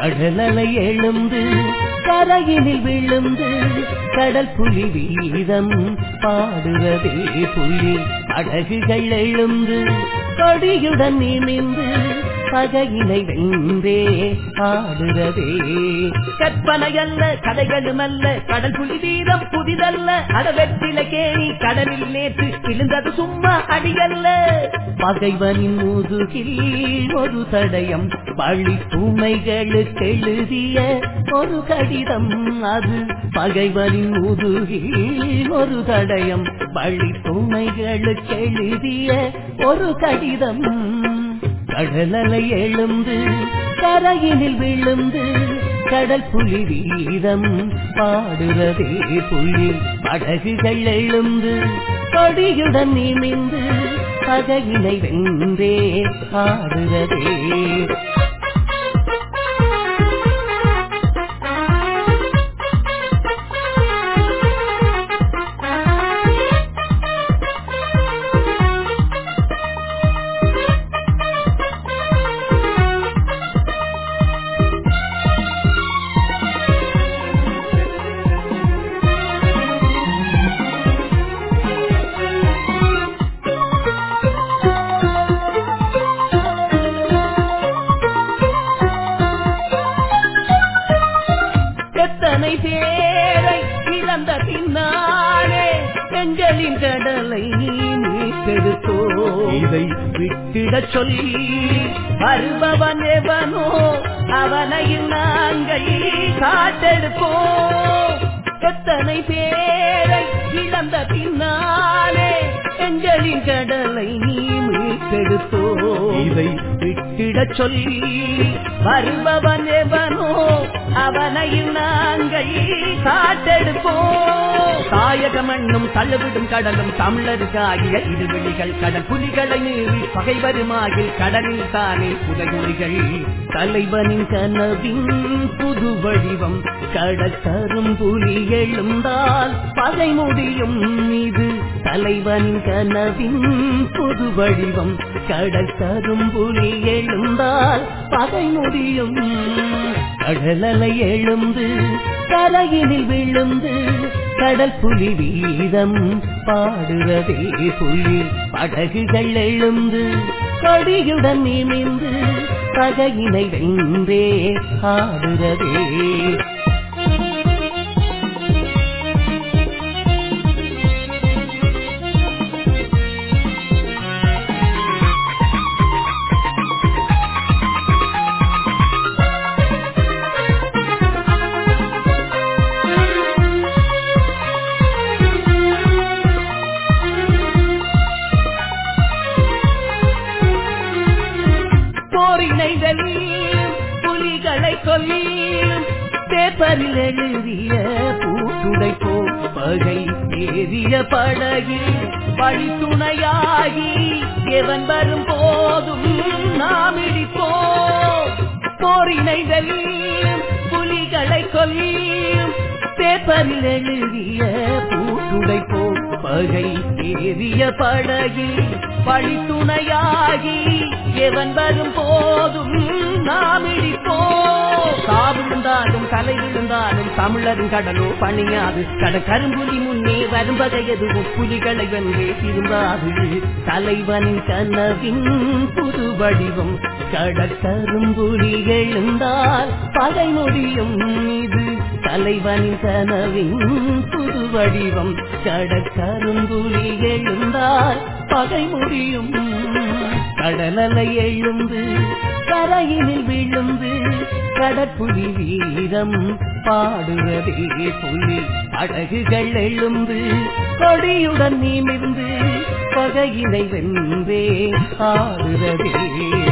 கடலலை எழுந்து கரையினில் விழுந்து கடல் புலி வீதம் பாடுவதே புலி அடகுகள் எழுந்து கொடியுடன் நிமிந்து பகையினை வென்றே ஆடுறதே கற்பனையல்ல கதைகளுமல்ல கடல் புலி வீரம் புதிதல்ல அடவெற்றில கேணி கடலில் நேற்று விழுந்தது சும்மா அடியல்ல பகைவனின் முதுகில் ஒரு தடயம் பழி பூமைகளுக்கு எழுதிய ஒரு கடிதம் அது பகைவனின் முதுகில் ஒரு தடயம் பழி பூமைகளுக்கு எழுதிய ஒரு கடிதம் கடலலை எழுந்து கரையினில் விழுந்து கடல் புலி வீதம் பாடுறதே புலி படகுகள் எழுந்து கொடியுடன் நிமிந்து பகையினை வென்றே ஆடுறதே எத்தனை பேரை இழந்த பின்னாலே எங்களின் கடலை மீட்டெடுத்தோ இதை விட்டிடச் சொல்லி வருபவன் எவனோ அவனையும் நாங்கள் காட்டெடுப்போம் எத்தனை பேரை இழந்த பின்னாலே எங்களின் கடலை நீ மீட்டெடுத்தோ இதை விட்டிடச் சொல்லி வருபவன் எவனோ அவனையும் நாங்கள் காட்டெடுப்போம் தாயக மண்ணும் தள்ளுவிடும் கடலும் தமிழருக்கு ஆகிய இருவெளிகள் கடல் புலிகளை மீறி பகைவருமாகில் கடலில் தானே புதைகுலிகள் தலைவனின் கனவின் புது வடிவம் கடற்கரும் புலி எழுந்தால் பகை முடியும் இது தலைவனின் கனவின் புது வடிவம் கடற்கரும் புலி எழுந்தால் பகை முடியும் கடலலை எழுந்து கரையினில் விழுந்து கடல் புலி வீதம் பாடுறதே புலி படகுகள் எழுந்து கொடியுடன் நிமிந்து பகையினை வென்றே ஆடுறதே போரினை வெல்லும் புலிகளை கொல்லும் பேப்பரில் எழுதிய பூட்டுடை போ பகை ஏறிய படகில் வழி துணையாகி எவன் வரும் போதும் நாம் இடிப்போம் போரினை வெல்லும் புலிகளை கொல்லும் பேப்பரில் எழுதிய பூட்டுடை போ பகை ஏறிய படகில் வழி துணையாகி எவன் வரும் போதும் நாம் இடிப்போம் சாவு விழுந்தாலும் கலை விழுந்தாலும் தமிழரின் கடலோ பணியாது கட கரும்புலி முன்னே வரும் வகை எதுவும் புலிகளை வென்றே திரும்பாது தலைவனின் கனவின் புது வடிவம் கடற்கரும்புலி எழுந்தால் பகை முடியும் இது தலைவனின் கனவின் புது வடிவம் கடற்கரும்புலி எழுந்தால் பகை முடியும் கடலலை எழுந்து கரையினில் விழுந்து கடற்புலி வீரம் பாடுவதே புலி அழகுகள் எழுந்து கொடியுடன் நிமிர்ந்து பகையினை வென்றே ஆடுறதே